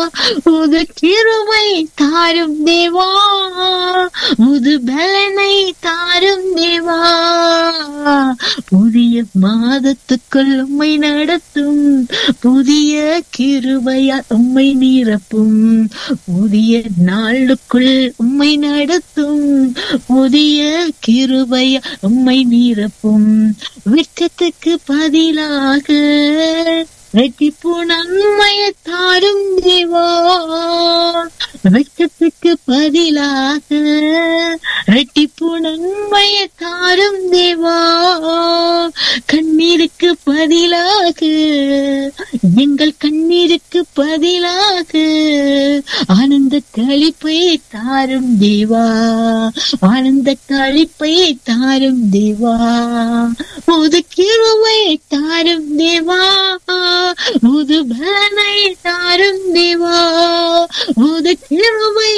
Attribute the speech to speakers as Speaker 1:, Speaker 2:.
Speaker 1: உது கிருபை தாரும் தேவா உது பலனை தாரும் தேவா புதிய மாதத்துக்குள் உம்மை நடத்தும் புதிய கிருபையா உம்மை நிரப்பும் புதிய நாளுக்குள் உம்மை நடத்தும் புதிய கிருபையா உம்மை நிரப்பும் வெட்கத்துக்கு பதிலாக வெட்டிப்பு நன்மையை தாரும் தேவா வெட்கத்துக்கு பதிலாக ரெட்டிப்பு நன்மையை தாரும் தேவா கண்ணீருக்கு பதிலாக எங்கள் கண்ணீருக்கு பதிலாக ஆனந்த கழிப்பை தாரும் தேவா ஆனந்த கழிப்பை தாரும் தேவா புது கிருவை தாரும் தேவா புது பலனை தாரும் தேவா புது கிருவை